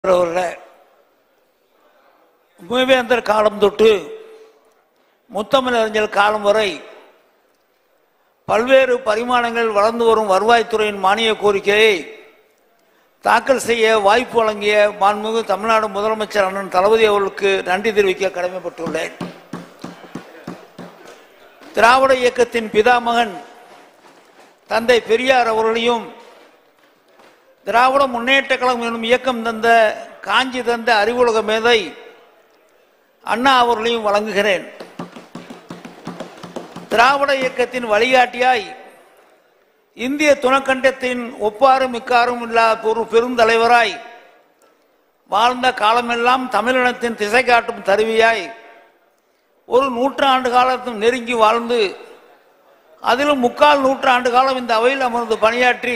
அவர்கள் மூவேந்தர் காலம் தொட்டு முத்தமிழ் அறிஞர் காலம் வரை பல்வேறு பரிமாணங்கள் வளர்ந்து வரும் வருவாய்த்துறையின் மானிய கோரிக்கையை தாக்கல் செய்ய வாய்ப்பு வழங்கிய மாண்புமிகு தமிழ்நாடு முதலமைச்சர் அண்ணன் தளபதி அவர்களுக்கு நன்றி தெரிவிக்க கடமைப்பட்டுள்ளேன் திராவிட இயக்கத்தின் பிதாமகன் தந்தை பெரியார் அவர்களையும் திராவிட முன்னேற்ற கழகம் எனும் இயக்கம் தந்த காஞ்சி தந்த அறிவுலக மேதை அண்ணா அவர்களையும் வழங்குகிறேன் திராவிட இயக்கத்தின் வழிகாட்டியாய் இந்திய துணக்கண்டத்தின் ஒப்பாரும் மிக்காரும் இல்லா ஒரு பெருந்தலைவராய் வாழ்ந்த காலமெல்லாம் தமிழினத்தின் திசை காட்டும் தருவியாய் ஒரு நூற்றாண்டு காலத்தும் நெருங்கி வாழ்ந்து அதிலும் முக்கால் நூற்றாண்டு காலம் இந்த அவையில் அமர்ந்து பணியாற்றி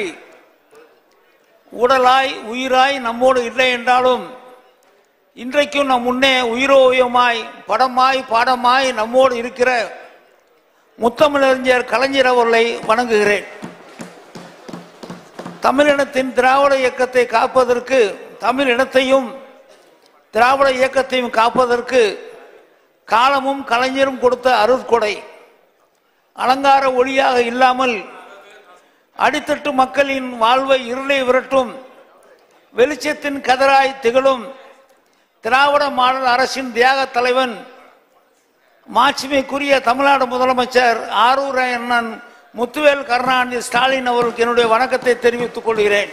உடலாய் உயிராய் நம்மோடு இல்லை என்றாலும் இன்றைக்கும் நம் முன்னே உயிரோயமாய் படமாய் பாடமாய் நம்மோடு இருக்கிற முத்தமிழறிஞர் கலைஞர் அவர்களை வணங்குகிறேன் தமிழினத்தின் திராவிட இயக்கத்தை காப்பதற்கு தமிழ் இனத்தையும் திராவிட இயக்கத்தையும் காப்பதற்கு காலமும் கலைஞரும் கொடுத்த அருட்கொடை அலங்கார ஒளியாக இல்லாமல் அடித்தட்டு மக்களின் வாழ்வை இருளை விரட்டும் வெளிச்சத்தின் கதராய் திகழும் திராவிட மாடல் அரசின் தியாக தலைவன் மாட்சிமைக்குரிய தமிழ்நாடு முதலமைச்சர் ஆரூர் அண்ணன் முத்துவேல் கருணாநிதி ஸ்டாலின் அவர்களுக்கு என்னுடைய வணக்கத்தை தெரிவித்துக் கொள்கிறேன்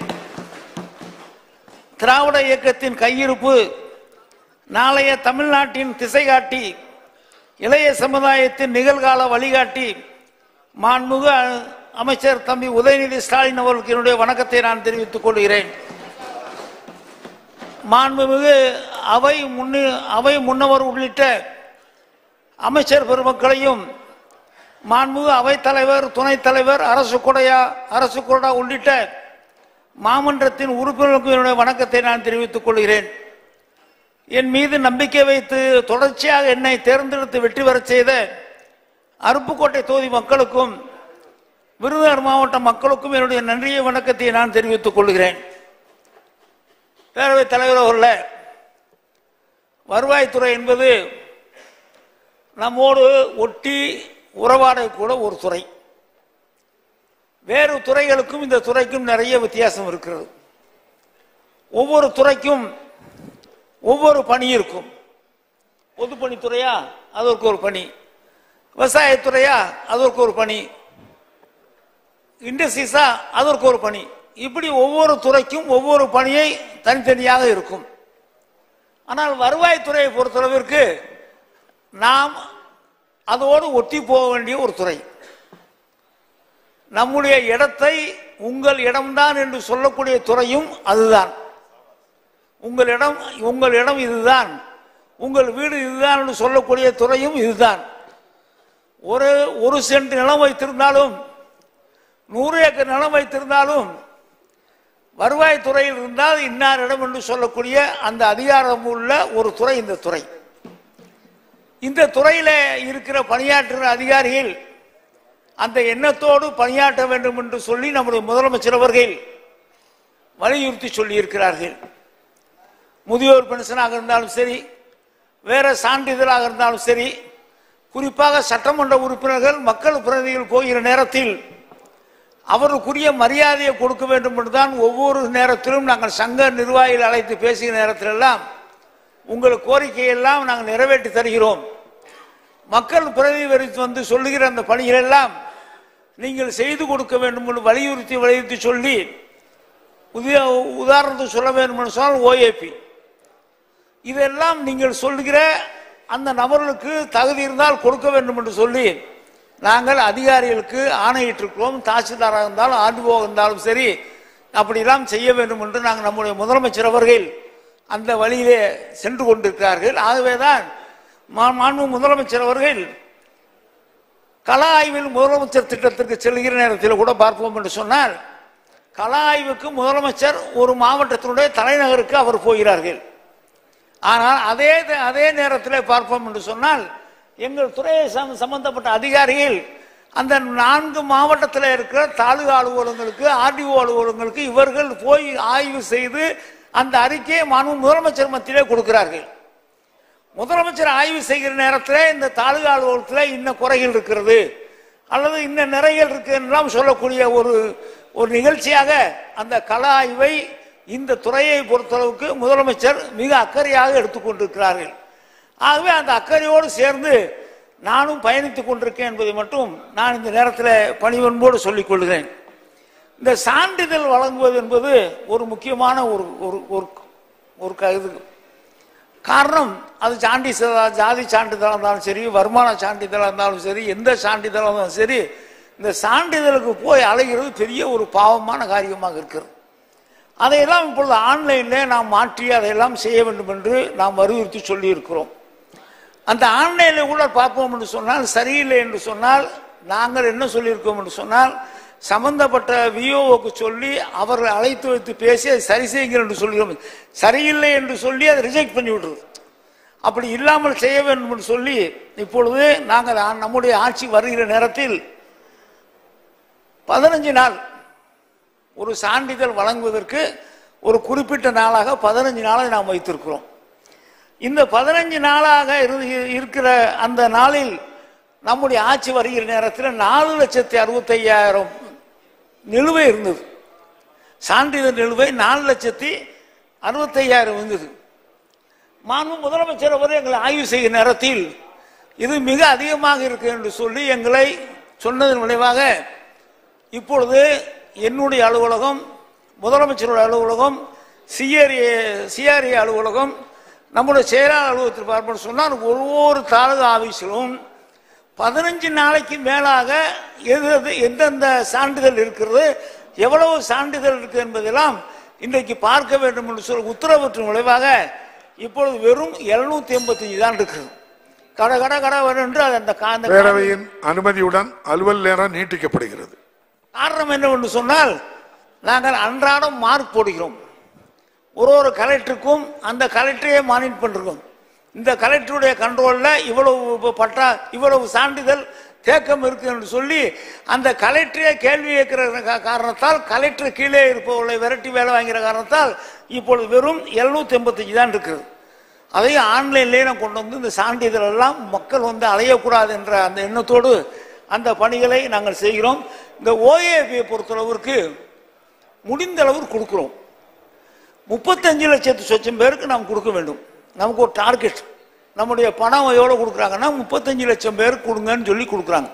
திராவிட இயக்கத்தின் கையிருப்பு நாளைய தமிழ்நாட்டின் திசை காட்டி இளைய சமுதாயத்தின் நிகழ்கால வழிகாட்டி மாண்புமிகு அமைச்சர் தம்பி உதயநிதி ஸ்டாலின் அவர்களுக்கு என்னுடைய வணக்கத்தை நான் தெரிவித்துக் கொள்கிறேன் மாண்புமிகு அவை முன்னு அவை முன்னவர் உள்ளிட்ட அமைச்சர் பெருமக்களையும் மாண்புமிகு அவைத் தலைவர் துணைத் தலைவர் அரசு கொடையா அரசு கொடா உள்ளிட்ட மாமன்றத்தின் உறுப்பினர்களுக்கு என்னுடைய வணக்கத்தை நான் தெரிவித்துக் கொள்கிறேன் என் மீது நம்பிக்கை வைத்து தொடர்ச்சியாக என்னை தேர்ந்தெடுத்து வெற்றி பெறச் செய்த அருப்புக்கோட்டை தொகுதி மக்களுக்கும் விருதுநகர் மாவட்ட மக்களுக்கும் என்னுடைய நன்றியை வணக்கத்தை நான் தெரிவித்துக் கொள்கிறேன் பேரவைத் தலைவர் அவர்களே வருவாய்த்துறை என்பது நம்மோடு ஒட்டி உறவாடக்கூட ஒரு துறை வேறு துறைகளுக்கும் இந்த துறைக்கும் நிறைய வித்தியாசம் இருக்கிறது ஒவ்வொரு துறைக்கும் ஒவ்வொரு பணி இருக்கும் பொதுப்பணித்துறையா அதற்கு ஒரு பணி விவசாயத்துறையா அதற்கு ஒரு பணி இண்டஸ்ட்ரீஸா அதற்கு ஒரு பணி இப்படி ஒவ்வொரு துறைக்கும் ஒவ்வொரு பணியை தனித்தனியாக இருக்கும் ஆனால் வருவாய்த்துறையை பொறுத்தளவிற்கு நாம் அதோடு ஒட்டி போக வேண்டிய ஒரு துறை நம்முடைய இடத்தை உங்கள் இடம்தான் என்று சொல்லக்கூடிய துறையும் அதுதான் உங்கள் இடம் உங்கள் இடம் இதுதான் உங்கள் வீடு இதுதான் என்று சொல்லக்கூடிய துறையும் இதுதான் ஒரு ஒரு சென்ட் நிலம் வைத்திருந்தாலும் நூறு ஏக்கர் நிலம் வைத்திருந்தாலும் வருவாய்த்துறையில் இருந்தால் இன்னார் இடம் என்று சொல்லக்கூடிய அந்த அதிகாரம் உள்ள ஒரு துறை இந்த துறை இந்த துறையில இருக்கிற பணியாற்றுகிற அதிகாரிகள் அந்த எண்ணத்தோடு பணியாற்ற வேண்டும் என்று சொல்லி நம்முடைய முதலமைச்சர் அவர்கள் வலியுறுத்தி சொல்லி இருக்கிறார்கள் முதியோர் பென்ஷனாக இருந்தாலும் சரி வேற சான்றிதழாக இருந்தாலும் சரி குறிப்பாக சட்டமன்ற உறுப்பினர்கள் மக்கள் பிரதிநிதிகள் போகிற நேரத்தில் அவர்களுக்குரிய மரியாதையை கொடுக்க வேண்டும் என்றுதான் ஒவ்வொரு நேரத்திலும் நாங்கள் சங்க நிர்வாகிகள் அழைத்து பேசுகிற நேரத்திலெல்லாம் உங்கள் கோரிக்கையெல்லாம் நாங்கள் நிறைவேற்றி தருகிறோம் மக்கள் பிரதிநிதி வந்து சொல்லுகிற அந்த பணிகள் எல்லாம் நீங்கள் செய்து கொடுக்க வேண்டும் என்று வலியுறுத்தி வலியுறுத்தி சொல்லி உதய உதாரணத்துக்கு சொல்ல வேண்டும் என்று சொன்னால் ஓஏபி இதெல்லாம் நீங்கள் சொல்லுகிற அந்த நபர்களுக்கு தகுதி இருந்தால் கொடுக்க வேண்டும் என்று சொல்லி நாங்கள் அதிகாரிகளுக்கு ஆணையிட்டிருக்கிறோம் தாசில்தாராக இருந்தாலும் ஆர்டிஓ இருந்தாலும் சரி அப்படிலாம் செய்ய வேண்டும் என்று நாங்கள் நம்முடைய முதலமைச்சர் அவர்கள் அந்த வழியிலே சென்று கொண்டிருக்கிறார்கள் ஆகவேதான் மா- மாண்பு முதலமைச்சர் அவர்கள் கள ஆய்வில் முதலமைச்சர் திட்டத்திற்கு செல்கிற நேரத்தில் கூட பார்ப்போம் என்று சொன்னால் கள ஆய்வுக்கு முதலமைச்சர் ஒரு மாவட்டத்தினுடைய தலைநகருக்கு அவர் போகிறார்கள் ஆனால் அதே அதே நேரத்தில் பார்ப்போம் என்று சொன்னால் எங்கள் துறையை சம்- சம்பந்தப்பட்ட அதிகாரிகள் அந்த நான்கு மாவட்டத்தில் இருக்கிற தாலுகா அலுவலகங்களுக்கு ஆர்டிஓ அலுவலகங்களுக்கு இவர்கள் போய் ஆய்வு செய்து அந்த அறிக்கையை மாண்பு முதலமைச்சர் மத்தியிலே கொடுக்கிறார்கள் முதலமைச்சர் ஆய்வு செய்கிற நேரத்தில் இந்த தாலுகா அலுவலகத்தில் இன்ன குறைகள் இருக்கிறது அல்லது இன்ன நிறைகள் இருக்குலாம் சொல்லக்கூடிய ஒரு ஒரு நிகழ்ச்சியாக அந்த கள ஆய்வை இந்த துறையை பொறுத்தளவுக்கு முதலமைச்சர் மிக அக்கறையாக எடுத்துக்கொண்டிருக்கிறார்கள் ஆகவே அந்த அக்கறையோடு சேர்ந்து நானும் பயணித்துக் கொண்டிருக்கேன் என்பதை மட்டும் நான் இந்த நேரத்தில் பணிவன்போடு சொல்லிக் கொள்கிறேன் இந்த சான்றிதழ் வழங்குவது என்பது ஒரு முக்கியமான ஒரு ஒரு ஒரு ஒரு க- இது காரணம் அது சாண்டி ஜாதி சான்றிதழாக இருந்தாலும் சரி வருமான சான்றிதழாக இருந்தாலும் சரி எந்த சான்றிதழாக இருந்தாலும் சரி இந்த சான்றிதழுக்கு போய் அலைகிறது பெரிய ஒரு பாவமான காரியமாக இருக்கிறது அதையெல்லாம் இப்பொழுது ஆன்லைனில் நாம் மாற்றி அதையெல்லாம் செய்ய வேண்டும் என்று நாம் வலியுறுத்தி சொல்லியிருக்கிறோம் அந்த ஆன்லைனில் கூட பார்ப்போம் என்று சொன்னால் சரியில்லை என்று சொன்னால் நாங்கள் என்ன சொல்லியிருக்கோம் என்று சொன்னால் சம்பந்தப்பட்ட விஓவுக்கு சொல்லி அவர்களை அழைத்து வைத்து பேசி அதை சரி செய்யுங்கள் என்று சொல்கிறோம் சரியில்லை என்று சொல்லி அதை ரிஜெக்ட் பண்ணி விடுறது அப்படி இல்லாமல் செய்ய வேண்டும் என்று சொல்லி இப்பொழுது நாங்கள் ஆ- நம்முடைய ஆட்சி வருகிற நேரத்தில் பதினஞ்சு நாள் ஒரு சான்றிதழ் வழங்குவதற்கு ஒரு குறிப்பிட்ட நாளாக பதினஞ்சு நாளை நாம் வைத்திருக்கிறோம் இந்த பதினஞ்சு நாளாக இரு- இருக்கிற அந்த நாளில் நம்முடைய ஆட்சி வருகிற நேரத்தில் நாலு லட்சத்தி அறுபத்தையாயிரம் நிலுவை இருந்தது சான்றிதழ் நிலுவை நாலு லட்சத்தி அறுபத்தையாயிரம் இருந்தது மாண்பு முதலமைச்சர் அவர் எங்களை ஆய்வு செய்கிற நேரத்தில் இது மிக அதிகமாக இருக்கு என்று சொல்லி எங்களை சொன்னதன் விளைவாக இப்பொழுது என்னுடைய அலுவலகம் முதலமைச்சருடைய அலுவலகம் சிஆர்ஏ சிஆர்ஏ அலுவலகம் நம்முடைய செயலாளர் அலுவலகத்தில் பார்ப்போம் சொன்னால் ஒவ்வொரு தாலுகா ஆபீஸிலும் பதினஞ்சு நாளைக்கு மேலாக எது எது எந்தெந்த சான்றிதழ் இருக்கிறது எவ்வளவு சான்றிதழ் இருக்கு என்பதெல்லாம் இன்றைக்கு பார்க்க வேண்டும் என்று சொல்லி உத்தரவிற்றின் விளைவாக இப்பொழுது வெறும் எழுநூத்தி எண்பத்தஞ்சு தான் இருக்குது கட கட கட என்று அது அந்த கா- அந்த பேரவையின் அனுமதியுடன் அலுவல் நேரம் நீட்டிக்கப்படுகிறது காரணம் என்னவென்று சொன்னால் நாங்கள் அன்றாடம் மார்க் போடுகிறோம் ஒரு ஒரு கலெக்டருக்கும் அந்த கலெக்டரையே மானிட் பண்ணிருக்கோம் இந்த கலெக்டருடைய கண்ட்ரோலில் இவ்வளவு இப்ப பட்டா இவ்வளவு சான்றிதழ் தேக்கம் இருக்கு என்று சொல்லி அந்த கலெக்டரே கேள்வி கேட்கிற கா- காரணத்தால் கலெக்டர் கீழே இருப்பவர்களை விரட்டி வேலை வாங்குகிற காரணத்தால் இப்பொழுது வெறும் எழுநூத்தி எண்பத்தஞ்சு தான் இருக்குது அதையும் ஆன்லைன்லேயே நான் கொண்டு வந்து இந்த சான்றிதழ் எல்லாம் மக்கள் வந்து அலையக்கூடாது என்ற அந்த எண்ணத்தோடு அந்த பணிகளை நாங்கள் செய்கிறோம் இந்த ஓஏபியை பொறுத்தளவிற்கு முடிந்த அளவு கொடுக்கிறோம் முப்பத்தஞ்சு லட்சத்து சொச்சம் பேருக்கு நாம் கொடுக்க வேண்டும் நமக்கு ஒரு டார்கெட் நம்முடைய பணம் எவ்வளோ கொடுக்குறாங்கன்னா முப்பத்தஞ்சு லட்சம் பேருக்கு கொடுங்கன்னு சொல்லி கொடுக்குறாங்க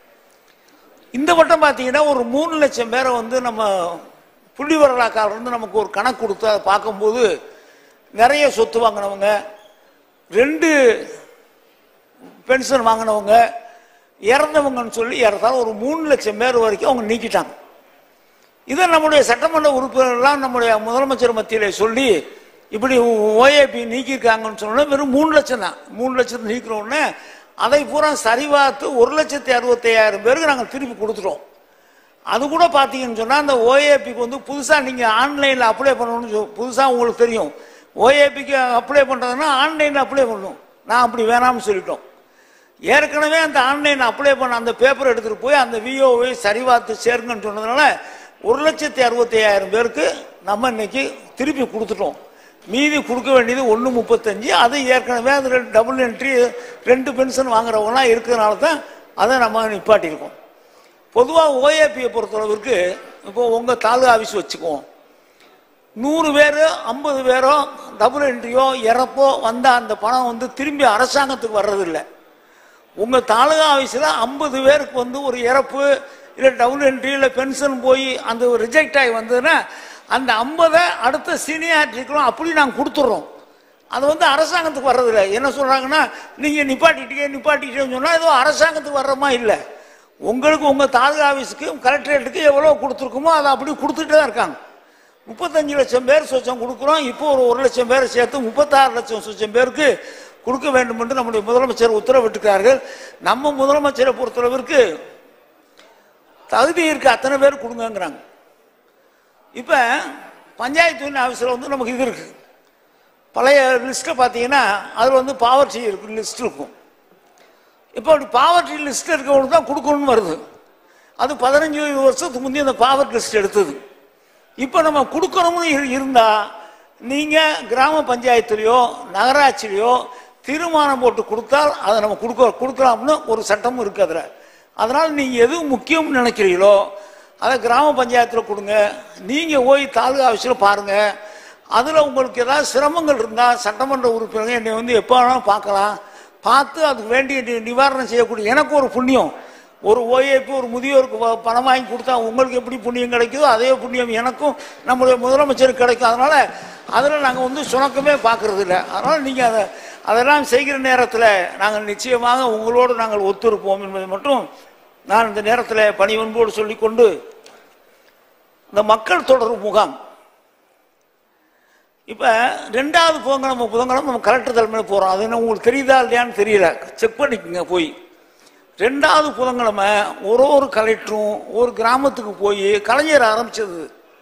இந்த வட்டம் பார்த்தீங்கன்னா ஒரு மூணு லட்சம் பேரை வந்து நம்ம புள்ளி வரலாக்கால் இருந்து நமக்கு ஒரு கணக்கு கொடுத்து அதை பார்க்கும்போது நிறைய சொத்து வாங்கினவங்க ரெண்டு பென்ஷன் வாங்கினவங்க இறந்தவங்கன்னு சொல்லி ஏறத்தாழ ஒரு மூணு லட்சம் பேர் வரைக்கும் அவங்க நீக்கிட்டாங்க இதை நம்முடைய சட்டமன்ற உறுப்பினர்கள்லாம் நம்முடைய முதலமைச்சர் மத்தியிலே சொல்லி இப்படி ஓஏபி நீக்கியிருக்காங்கன்னு சொன்னா வெறும் மூணு லட்சம் தான் மூணு லட்சத்தை நீக்கிற உடனே அதை பூரா சரிபார்த்து ஒரு லட்சத்தி அறுபத்தையாயிரம் பேருக்கு நாங்கள் திருப்பி கொடுத்துட்டோம் அது கூட பார்த்தீங்கன்னு சொன்னால் அந்த ஓஏபிக்கு வந்து புதுசாக நீங்கள் ஆன்லைனில் அப்ளை பண்ணணும்னு சொ- புதுசாக உங்களுக்கு தெரியும் ஓஏபிக்கு அப்ளை பண்ணுறதுன்னா ஆன்லைனில் அப்ளை பண்ணணும் நான் அப்படி வேணாம்னு சொல்லிட்டோம் ஏற்கனவே அந்த ஆன்லைன் அப்ளை பண்ண அந்த பேப்பர் எடுத்துகிட்டு போய் அந்த விஓவை சரிபார்த்து சேருங்கன்னு சொன்னதுனால ஒரு லட்சத்தி அறுபத்தி ஐயாயிரம் பேருக்கு நம்ம இன்னைக்கு திருப்பி கொடுத்துட்டோம் மீதி கொடுக்க வேண்டியது ஒன்று முப்பத்தஞ்சு அது ஏற்கனவே அது ரெண்டு டபுள் என்ட்ரி ரெண்டு பென்ஷன் வாங்குறவங்கலாம் இருக்கிறதுனால தான் அதை நம்ம நிப்பாட்டியிருக்கோம் பொதுவாக ஓஏபியை பொறுத்தளவிற்கு இப்போ உங்கள் தாலுகா ஆஃபீஸ் வச்சுக்குவோம் நூறு பேர் ஐம்பது பேரோ டபுள் என்ட்ரியோ இறப்போ வந்தால் அந்த பணம் வந்து திரும்பி அரசாங்கத்துக்கு வர்றதில்லை உங்கள் தாலுகா ஆஃபீஸில் ஐம்பது பேருக்கு வந்து ஒரு இறப்பு இல்லை டபுள் என்ட்ரி இல்லை பென்ஷன் போய் அந்த ரிஜெக்ட் ஆகி வந்ததுன்னா அந்த ஐம்பதை அடுத்த சீனியாரிட்டிக்கும் அப்படி நாங்கள் கொடுத்துட்றோம் அது வந்து அரசாங்கத்துக்கு வர்றதில்ல என்ன சொல்கிறாங்கன்னா நீங்கள் நிப்பாட்டிட்டீங்க நிப்பாட்டிட்டீங்கன்னு சொன்னால் ஏதோ அரசாங்கத்துக்கு வர்றமா இல்லை உங்களுக்கு உங்கள் தாலுகா ஆஃபீஸுக்கு கலெக்டரேட்டுக்கு எவ்வளோ கொடுத்துருக்குமோ அதை அப்படி கொடுத்துட்டு தான் இருக்காங்க முப்பத்தஞ்சு லட்சம் பேர் சொச்சம் கொடுக்குறோம் இப்போ ஒரு ஒரு லட்சம் பேரை சேர்த்து முப்பத்தாறு லட்சம் சொச்சம் பேருக்கு கொடுக்க வேண்டும் என்று நம்முடைய முதலமைச்சர் உத்தரவிட்டிருக்கிறார்கள் நம்ம முதலமைச்சரை பொறுத்தளவிற்கு தகுதி இருக்க அத்தனை பேர் கொடுங்கங்கிறாங்க இப்போ பஞ்சாயத்து யூனியன் ஆஃபீஸில் வந்து நமக்கு இது இருக்கு பழைய லிஸ்ட்டை பார்த்தீங்கன்னா அதில் வந்து பாவர்ட்டி இருக்கு லிஸ்ட் இருக்கும் இப்போ அப்படி பாவர்ட்டி லிஸ்ட் இருக்கவங்களுக்கு தான் கொடுக்கணும்னு வருது அது பதினஞ்சு வருஷத்துக்கு முந்தைய அந்த பாவர்ட்டி லிஸ்ட் எடுத்தது இப்போ நம்ம கொடுக்கணும்னு இரு- இருந்தா நீங்க கிராம பஞ்சாயத்துலயோ நகராட்சியிலையோ தீர்மானம் போட்டு கொடுத்தால் அதை நம்ம கொடுக்க கொடுக்கலாம்னு ஒரு சட்டமும் இருக்கு அதுல அதனால நீங்க எது முக்கியம்னு நினைக்கிறீங்களோ அதை கிராம பஞ்சாயத்துல கொடுங்க நீங்க போய் தாலுகா ஆஃபீஸில் பாருங்க அதுல உங்களுக்கு ஏதாவது சிரமங்கள் இருந்தா சட்டமன்ற உறுப்பினர்கள் என்னை வந்து எப்போ வேணாலும் பார்க்கலாம் பார்த்து அதுக்கு வேண்டிய நி- நிவாரணம் செய்யக்கூடிய எனக்கு ஒரு புண்ணியம் ஒரு ஓஏபி ஒரு முதியோருக்கு ப- பணம் வாங்கி கொடுத்தா உங்களுக்கு எப்படி புண்ணியம் கிடைக்குதோ அதே புண்ணியம் எனக்கும் நம்முடைய முதலமைச்சருக்கு கிடைக்கும் அதனால அதில் நாங்கள் வந்து சுணக்கமே பார்க்கறது இல்லை அதனால நீங்கள் அதை அதெல்லாம் செய்கிற நேரத்தில் நாங்கள் நிச்சயமாக உங்களோடு நாங்கள் ஒத்துருப்போம் என்பதை மட்டும் நான் இந்த நேரத்தில் பணிவன்போடு சொல்லிக்கொண்டு இந்த மக்கள் தொடர்பு முகாம் இப்போ ரெண்டாவது புதன்கிழமை புதன்கிழமை நம்ம கலெக்டர் தலைமையில் போகிறோம் அது என்ன உங்களுக்கு தெரியுதா இல்லையான்னு தெரியல செக் பண்ணிக்கோங்க போய் ரெண்டாவது புதன்கிழமை ஒரு ஒரு கலெக்டரும் ஒரு கிராமத்துக்கு போய் கலைஞர் ஆரம்பிச்சது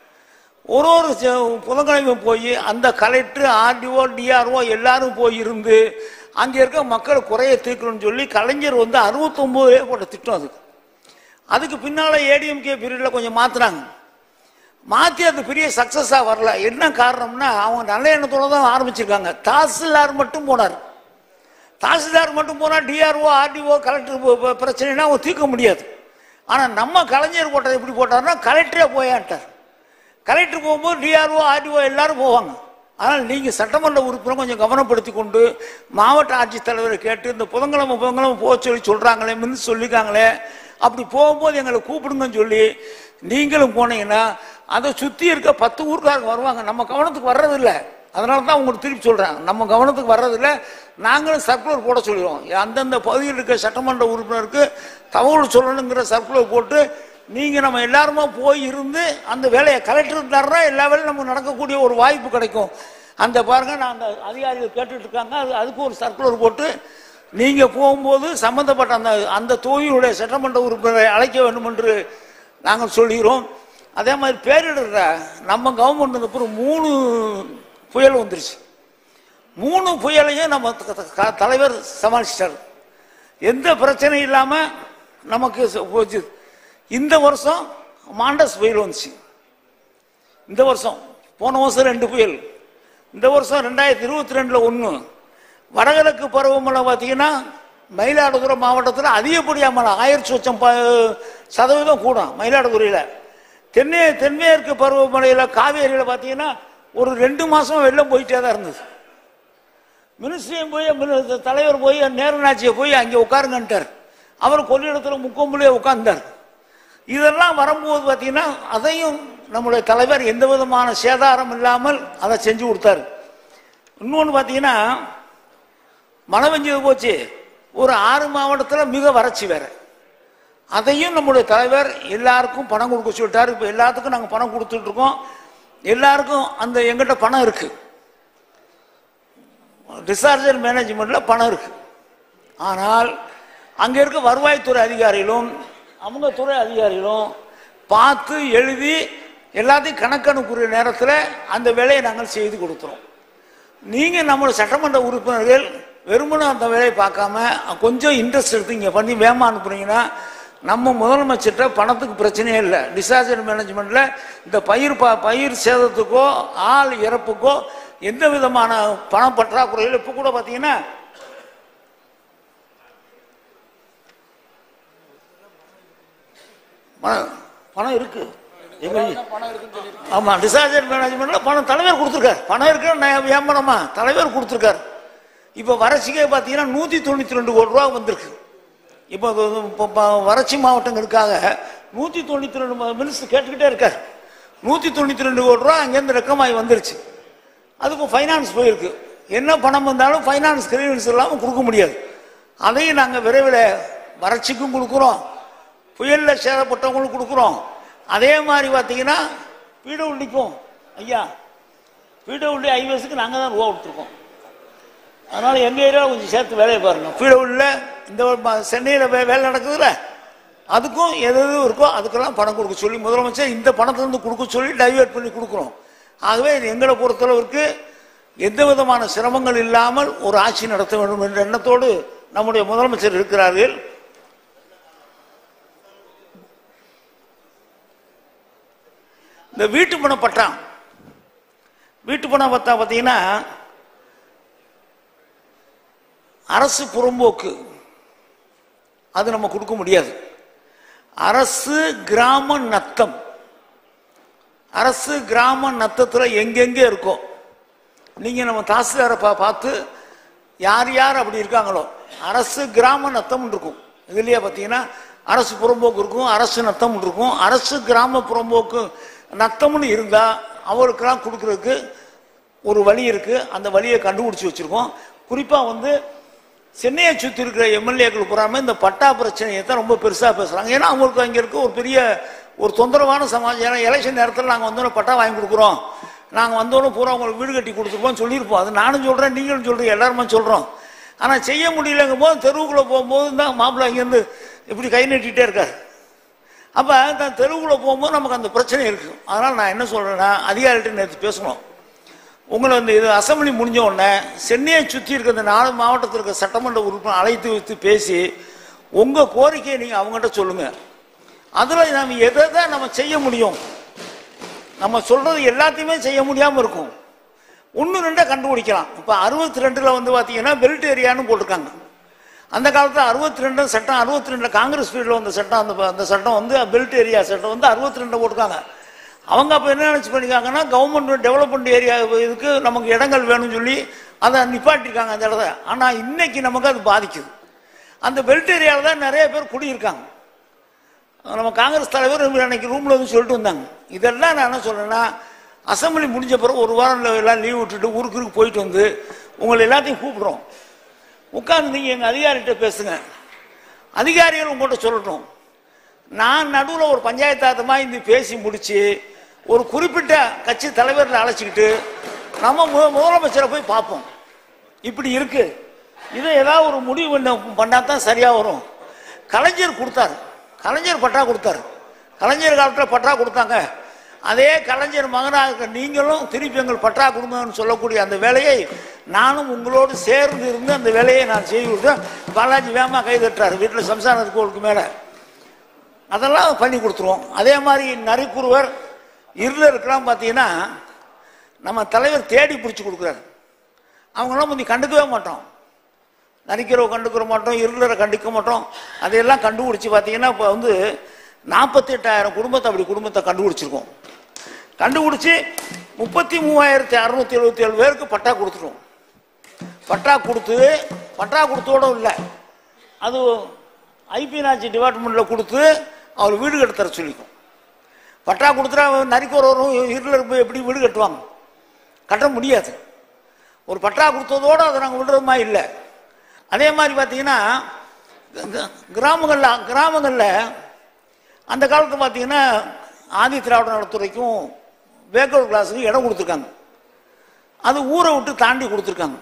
ஒரு ஒரு ச- புதன்கிழமை போய் அந்த கலெக்டர் ஆர்டிஓ டிஆர்ஓ எல்லாரும் போய் இருந்து அங்கே இருக்க மக்கள் குறைய தீர்க்கணும்னு சொல்லி கலைஞர் வந்து அறுபத்தொம்போதே போட்ட திட்டம் அதுக்கு அதுக்கு பின்னால ஏடிஎம்கே பீரியட்ல கொஞ்சம் மாத்துனாங்க மாத்தி அது பெரிய சக்சஸா வரல என்ன காரணம்னா அவங்க நல்ல எண்ணத்தோட தான் ஆரம்பிச்சிருக்காங்க தாசில்தார் மட்டும் போனார் தாசில்தார் மட்டும் போனா டிஆர்ஓ ஆர்டிஓ கலெக்டர் பிரச்சனைனா அவங்க தீர்க்க முடியாது ஆனா நம்ம கலைஞர் போட்டது எப்படி போட்டாருன்னா கலெக்டரே போயான்ட்டார் கலெக்டர் போகும்போது டிஆர்ஓ ஆர்டிஓ எல்லாரும் போவாங்க ஆனால் நீங்க சட்டமன்ற உறுப்பினர் கொஞ்சம் கவனப்படுத்தி கொண்டு மாவட்ட ஆட்சித்தலைவரை கேட்டு இந்த புதன்கிழமை புதன்கிழமை போக சொல்லி சொல்றாங்களே மின்னு சொல்லிருக்காங்களே அப்படி போகும்போது எங்களை கூப்பிடுங்கன்னு சொல்லி நீங்களும் போனீங்கன்னா அதை சுத்தி இருக்க பத்து ஊர்க்காரங்க வருவாங்க நம்ம கவனத்துக்கு வர்றதில்ல அதனால தான் உங்களுக்கு திருப்பி சொல்றேன் நம்ம கவனத்துக்கு வர்றதில்ல நாங்களும் சர்க்குலர் போட சொல்லிடுவோம் அந்தந்த பகுதியில் இருக்க சட்டமன்ற உறுப்பினருக்கு தகவல் சொல்லணுங்கிற சர்க்குலர் போட்டு நீங்க நம்ம எல்லாருமா போய் இருந்து அந்த வேலையை கலெக்டர் தர்றா எல்லா வேலையும் நமக்கு நடக்கக்கூடிய ஒரு வாய்ப்பு கிடைக்கும் அந்த பாருங்க நான் அந்த அதிகாரிகள் கேட்டுட்டு இருக்காங்க அது அதுக்கு ஒரு சர்க்குலர் போட்டு நீங்க போகும்போது சம்பந்தப்பட்ட அந்த அந்த தொகுதியுடைய சட்டமன்ற உறுப்பினரை அழைக்க வேண்டும் என்று நாங்கள் சொல்கிறோம் அதே மாதிரி பேரிடர் நம்ம கவர்மெண்ட் வந்த பிறகு மூணு புயல் வந்துருச்சு மூணு புயலையும் நம்ம த- த- க- தலைவர் சமாளிச்சிட்டார் எந்த பிரச்சனையும் இல்லாம நமக்கு ச- போச்சு இந்த வருஷம் மாண்டஸ் புயல் வந்துச்சு இந்த வருஷம் போன வருஷம் ரெண்டு புயல் இந்த வருஷம் ரெண்டாயிரத்தி இருபத்தி ரெண்டுல ஒன்று வடகிழக்கு பருவமழை பார்த்தீங்கன்னா மயிலாடுதுறை மாவட்டத்தில் அதிகப்படியாக மழை ஆயிரத்தி சொச்சம் ப சதவீதம் கூடும் மயிலாடுதுறையில் தென்னே தென்மேற்கு பருவமழையில் காவேரியில் பார்த்தீங்கன்னா ஒரு ரெண்டு மாசம் வெள்ளம் போயிட்டே தான் இருந்தது மினிஸ்ட்ரியும் போய் மினி- தலைவர் போய் நேருநாச்சியை போய் அங்கே உட்காருங்கன்ட்டார் அவர் கொள்ளிடத்துல முக்கொம்புலேயே உட்கார்ந்தார் இதெல்லாம் வரும்போது பார்த்தீங்கன்னா அதையும் நம்முடைய தலைவர் எந்த விதமான சேதாரம் இல்லாமல் அதை செஞ்சு கொடுத்தாரு இன்னொன்று பார்த்தீங்கன்னா மழை பெஞ்சது போச்சு ஒரு ஆறு மாவட்டத்தில் மிக வறட்சி வேற அதையும் நம்முடைய தலைவர் எல்லாருக்கும் பணம் கொடுக்க சொல்லிட்டாரு இப்போ எல்லாத்துக்கும் நாங்கள் பணம் கொடுத்துட்டு இருக்கோம் எல்லாருக்கும் அந்த எங்கிட்ட பணம் இருக்கு டிசார்ஜர் மேனேஜ்மெண்ட்ல பணம் இருக்கு ஆனால் அங்க இருக்க வருவாய்த்துறை அதிகாரிகளும் அவங்க துறை அதிகாரிகளும் பார்த்து எழுதி எல்லாத்தையும் கணக்கணுக்குரிய நேரத்தில் அந்த வேலையை நாங்கள் செய்து கொடுத்துறோம் நீங்க நம்மளோட சட்டமன்ற உறுப்பினர்கள் வெறுமனே அந்த வேலையை பார்க்காம கொஞ்சம் இன்ட்ரெஸ்ட் எடுத்து இங்க பண்ணி வேகமா அனுப்புனீங்கன்னா நம்ம முதலமைச்சர்கிட்ட பணத்துக்கு பிரச்சனையே இல்லை டிசாஸ்டர் மேனேஜ்மெண்ட்ல இந்த பயிர் ப- பயிர் சேதத்துக்கோ ஆள் இறப்புக்கோ எந்த விதமான பண பற்றாக்குறையில் இப்போ கூட பார்த்தீங்கன்னா பணம் பணம் இருக்கு எங்க ஆமா டிசாஸ்டர் மேனேஜ்மெண்ட்ல பணம் தலைவர் கொடுத்துருக்காரு பணம் இருக்கு வியாபாரமா தலைவர் கொடுத்துருக்காரு இப்ப வறட்சிக்கே பாத்தீங்கன்னா நூத்தி தொண்ணூத்தி ரெண்டு கோடி ரூபா வந்திருக்கு இப்போ அது வந்து இப்போ ப- வறட்சி மாவட்டங்களுக்காக நூத்தி தொண்ணூத்தி ரெண்டு மினிஸ்டர் கேட்டுக்கிட்டே இருக்காரு நூத்தி தொண்ணூத்தி ரெண்டு கோடி ரூபா அங்கேருந்து ரெக்கமாகி வந்துருச்சு அதுக்கு ஃபைனான்ஸ் போயிருக்கு என்ன பணம் வந்தாலும் ஃபைனான்ஸ் கிரெடிட்ஸ் இல்லாமல் கொடுக்க முடியாது அதையும் நாங்கள் விரைவில் வறட்சிக்கும் கொடுக்குறோம் புயலில் சேதப்பட்டவங்களுக்கும் கொடுக்குறோம் அதே மாதிரி பார்த்தீங்கன்னா பிடபிள்யூக்கும் ஐயா பிடபிள்யூ ஐவேஸுக்கு நாங்கள் தான் ரூபா கொடுத்துருக்கோம் அதனால எங்க ஏரியாவில் கொஞ்சம் சேர்த்து வேலையை பாருங்க பிடபிள்யூல இந்த ம- சென்னையில வே- வேலை நடக்குதுல்ல அதுக்கும் எது எது இருக்கோ அதுக்கெல்லாம் பணம் கொடுக்க சொல்லி முதலமைச்சர் இந்த பணத்தை வந்து கொடுக்க சொல்லி டைவர்ட் பண்ணி கொடுக்குறோம் ஆகவே இது எங்களை பொறுத்தளவிற்கு எந்த விதமான சிரமங்கள் இல்லாமல் ஒரு ஆட்சி நடத்த வேண்டும் என்ற எண்ணத்தோடு நம்முடைய முதலமைச்சர் இருக்கிறார்கள் இந்த வீட்டு பண பட்டா வீட்டு பணம் பார்த்தா பார்த்தீங்கன்னா அரசு புறம்போக்கு அது நம்ம கொடுக்க முடியாது அரசு கிராம நத்தம் அரசு கிராம நத்தத்தில் எங்கெங்கே இருக்கோ நீங்கள் நம்ம தாசில்தாரை பா பார்த்து யார் யார் அப்படி இருக்காங்களோ அரசு கிராம நத்தம் இருக்கும் இதுலயே பார்த்தீங்கன்னா அரசு புறம்போக்கு இருக்கும் அரசு நத்தம் இருக்கும் அரசு கிராம புறம்போக்கு நத்தம்னு இருந்தால் அவருக்கெல்லாம் கொடுக்கறதுக்கு ஒரு வழி இருக்கு அந்த வழியை கண்டுபிடிச்சி வச்சிருக்கோம் குறிப்பாக வந்து சென்னையை சுற்றி இருக்கிற எம்எல்ஏக்கள் பூராமே இந்த பட்டா பிரச்சனையை தான் ரொம்ப பெருசாக பேசுகிறாங்க ஏன்னா அவங்களுக்கு அங்கே இருக்க ஒரு பெரிய ஒரு தொந்தரவான சமாஜம் ஏன்னா எலெக்ஷன் நேரத்தில் நாங்கள் வந்தோன்னே பட்டா வாங்கி கொடுக்குறோம் நாங்கள் வந்தோன்னே பூரா உங்களுக்கு வீடு கட்டி கொடுத்துருப்போம் சொல்லியிருப்போம் அது நானும் சொல்கிறேன் நீங்களும் சொல்கிறீங்க எல்லாருமே சொல்கிறோம் ஆனால் செய்ய முடியலங்கும் போது தெருவுக்குள்ளே போகும்போது தான் மாப்பிள்ளை அங்கேருந்து இப்படி கை நீட்டிகிட்டே இருக்கார் அப்போ அந்த தெருவுக்குள்ளே போகும்போது நமக்கு அந்த பிரச்சனை இருக்குது அதனால் நான் என்ன சொல்கிறேன்னா அதிகாரிகிட்ட நேற்று பேசணும் உங்களை இந்த இது அசம்பிளி முடிஞ்ச உடனே சென்னையை சுற்றி இருக்க இந்த நாலு மாவட்டத்தில் இருக்க சட்டமன்ற உறுப்பினர் அழைத்து வைத்து பேசி உங்கள் கோரிக்கையை நீங்கள் அவங்ககிட்ட சொல்லுங்கள் அதில் நம்ம எதை தான் நம்ம செய்ய முடியும் நம்ம சொல்றது எல்லாத்தையுமே செய்ய முடியாமல் இருக்கும் ஒன்று ரெண்டை கண்டுபிடிக்கலாம் இப்போ அறுபத்தி ரெண்டில் வந்து பார்த்தீங்கன்னா பெல்ட் ஏரியான்னு போட்டிருக்காங்க அந்த காலத்தில் அறுபத்தி ரெண்டு சட்டம் அறுபத்தி ரெண்டில் காங்கிரஸ் பீரியடில் வந்த சட்டம் அந்த அந்த சட்டம் வந்து பெல்ட் ஏரியா சட்டம் வந்து அறுபத்தி ரெண்டு போட்டிருக்காங்க அவங்க அப்போ என்ன நினச்சி பண்ணிக்காங்கன்னா கவர்மெண்ட் டெவலப்மெண்ட் ஏரியா இதுக்கு நமக்கு இடங்கள் வேணும்னு சொல்லி அதை நிப்பாட்டிருக்காங்க அந்த இடத்த ஆனால் இன்னைக்கு நமக்கு அது பாதிக்குது அந்த பெல்ட் ஏரியாவில் தான் நிறைய பேர் குடியிருக்காங்க நம்ம காங்கிரஸ் தலைவர் அன்னைக்கு ரூமில் வந்து சொல்லிட்டு வந்தாங்க இதெல்லாம் நான் என்ன சொல்றேன்னா அசம்பிளி முடிஞ்ச பிறகு ஒரு வாரம் இல்ல எல்லாம் லீவ் விட்டுட்டு ஊருக்கு ஊருக்கு போயிட்டு வந்து உங்களை எல்லாத்தையும் கூப்பிடுறோம் உட்கார்ந்து நீங்கள் எங்கள் அதிகாரிகிட்ட பேசுங்க அதிகாரிகள் உங்கள்கிட்ட சொல்லட்டும் நான் நடுவில் ஒரு பஞ்சாயத்தாத்தமாக இந்த பேசி முடிச்சு ஒரு குறிப்பிட்ட கட்சி தலைவர்களை அழைச்சிக்கிட்டு நம்ம மு- முதலமைச்சரை போய் பார்ப்போம் இப்படி இருக்கு இதை ஏதாவது ஒரு முடிவு பண்ண பண்ணால் தான் சரியாக வரும் கலைஞர் கொடுத்தாரு கலைஞர் பட்டா கொடுத்தாரு கலைஞர் காலத்தில் பட்டா கொடுத்தாங்க அதே கலைஞர் மகனாக இருக்க நீங்களும் திருப்பி எங்கள் பட்டா கொடுங்கன்னு சொல்லக்கூடிய அந்த வேலையை நானும் உங்களோடு சேர்ந்து இருந்து அந்த வேலையை நான் செய்து கொடுத்தேன் பாலாஜி வேமா கை தட்டுறாரு வீட்டில் சம்சாரம் கோளுக்கு மேலே அதெல்லாம் பண்ணி கொடுத்துருவோம் அதே மாதிரி நரிக்குருவர் இருளருக்கெல்லாம் பார்த்தீங்கன்னா நம்ம தலைவர் தேடி பிடிச்சி கொடுக்குறாரு அவங்களாம் முந்தி கண்டுக்கவே மாட்டோம் நரிக்கிறவ கண்டுக்கிற மாட்டோம் இருளரை கண்டிக்க மாட்டோம் அதையெல்லாம் கண்டுபிடிச்சி பார்த்தீங்கன்னா இப்போ வந்து நாற்பத்தெட்டாயிரம் குடும்பத்தை அப்படி குடும்பத்தை கண்டுபிடிச்சிருக்கோம் கண்டுபிடிச்சி முப்பத்தி மூவாயிரத்தி அறுநூத்தி எழுபத்தி ஏழு பேருக்கு பட்டா கொடுத்துருவோம் பட்டா கொடுத்து பட்டா கொடுத்தோட இல்லை அது ஐபிஎன்ஆர்சி டிபார்ட்மெண்ட்டில் கொடுத்து அவர் வீடு கட்ட தர சொல்லிக்கும் பட்டா கொடுத்துட்டா நரிக்குறவரும் இருளர் போய் எப்படி வீடு கட்டுவாங்க கட்ட முடியாது ஒரு பட்டா கொடுத்ததோடு அதை நாங்கள் விடுறது மாதிரி இல்லை அதே மாதிரி பார்த்தீங்கன்னா க- கிராமங்களில் கிராமங்களில் அந்த காலத்தில் பார்த்தீங்கன்னா ஆதி திராவிட நலத்துறைக்கும் வேக்கல் கிளாஸுக்கும் இடம் கொடுத்துருக்காங்க அது ஊரை விட்டு தாண்டி கொடுத்துருக்காங்க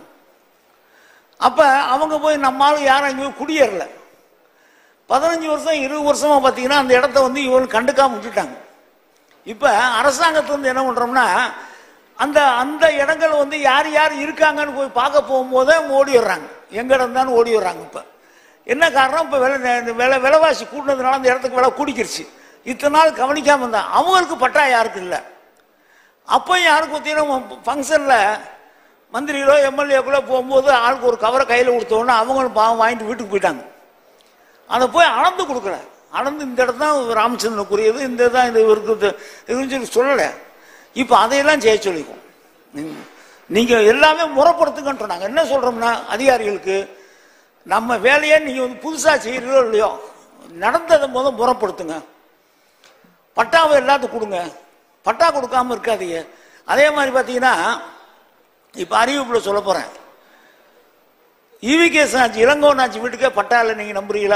அப்போ அவங்க போய் நம்மாலும் யாரும் அங்கே போய் குடியேறல பதினஞ்சு வருஷம் இருபது வருஷமா பார்த்தீங்கன்னா அந்த இடத்த வந்து இவங்க கண்டுக்காம விட்டுட்டாங்க இப்போ அரசாங்கத்துல இருந்து என்ன பண்ணுறோம்னா அந்த அந்த இடங்கள் வந்து யார் யார் இருக்காங்கன்னு போய் பார்க்க போகும்போதே அவங்க ஓடிடுறாங்க எங்க இடம் தான் ஓடிடுறாங்க இப்போ என்ன காரணம் இப்போ விலை இந்த விலை விலைவாசி கூட்டினதுனால அந்த இடத்துக்கு விலை கூடிக்கிருச்சு இத்தனை நாள் கவனிக்காம இருந்தா அவங்களுக்கு பட்டா யாருக்கு இல்லை அப்போ யாருக்கு பார்த்தீங்கன்னா ஃபங்க்ஷனில் மந்திரிகளோ எம்எல்ஏக்களோ போகும்போது ஆளுக்கு ஒரு கவரை கையில் கொடுத்தோன்னே அவங்களும் பாவம் வாங்கிட்டு வீட்டுக்கு போயிட்டாங்க அதை போய் அளந்து கொடுக்கல அளந்து இந்த இடம் தான் ராமச்சந்திரனுக்குரியது இந்த தான் இது இவருக்கு இது- இதுன்னு சொல்லி சொல்லலை இப்போ அதையெல்லாம் செய்ய சொல்லிக்கும் நீங்க- நீங்க எல்லாமே முறைப்படுத்துங்கன்றோம் நாங்கள் என்ன சொல்றோம்னா அதிகாரிகளுக்கு நம்ம வேலையை நீங்க வந்து புதுசா செய்யறீங்களோ இல்லையோ நடந்ததை முதல் முறைப்படுத்துங்க பட்டாவை எல்லாத்துக்கும் கொடுங்க பட்டா கொடுக்காம இருக்காதீங்க அதே மாதிரி பார்த்தீங்கன்னா இப்போ அறிவிப்பில் சொல்ல போறேன் ஈவிகே ஆச்சு இளங்கோவன் ஆச்சு வீட்டுக்கே பட்டா இல்லை நீங்க நம்புறீங்களா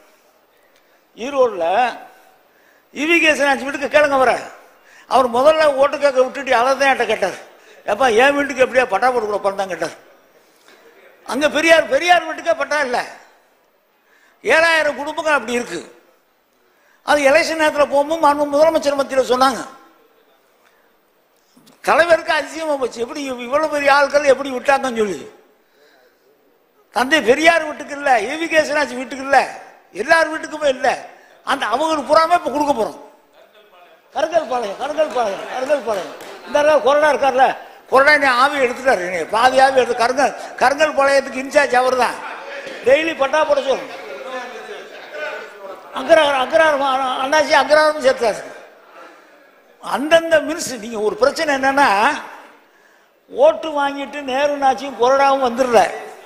ஈரோடில் ஈவிகே ஆச்சு வீட்டுக்கு கேளுங்க வர அவர் முதல்ல ஓட்டு கேட்க விட்டுட்டு அதை தான் என்கிட்ட கேட்டார் ஏப்பா என் வீட்டுக்கு எப்படியா பட்டா போட்டு கொடுப்பான்னு தான் கேட்டார் அங்க பெரியார் பெரியார் வீட்டுக்கே பட்டா இல்லை ஏழாயிரம் குடும்பங்கள் அப்படி இருக்கு அது எலெக்ஷன் நேரத்தில் போகும்போது மாண்பு முதலமைச்சர் மத்தியில் சொன்னாங்க தலைவருக்கு அதிசயமா போச்சு எப்படி இவ்வளவு பெரிய ஆட்கள் எப்படி விட்டாங்கன்னு சொல்லி தந்தை பெரியார் வீட்டுக்கு இல்ல ஏவி கேசனாச்சு வீட்டுக்கு இல்ல எல்லார் வீட்டுக்குமே இல்ல அந்த அவங்களுக்கு புறாம இப்ப கொடுக்க போறோம் கருங்கல் பாளையம் கருங்கல் பாளையம் கருங்கல் பாளையம் இந்த கொரோனா இருக்கார்ல உடனே ஆவி எடுத்துட்டாரு என்னைய. பாதி ஆவி எடுத்து கருங்கல் கருங்கல் பாளையத்துக்கு இன்சார்ஜ் அவர் தான் டெய்லி பட்டா போட சொல்லணும் அக்ரஹாரம் அக்ரஹாரம் அண்ணாச்சி அக்ரஹாரம் சேர்த்தாரு அந்தந்த மினிஸ்டர் நீங்க ஒரு பிரச்சனை என்னன்னா ஓட்டு வாங்கிட்டு நேரு நாச்சியும் கொறடாவும் வந்துடல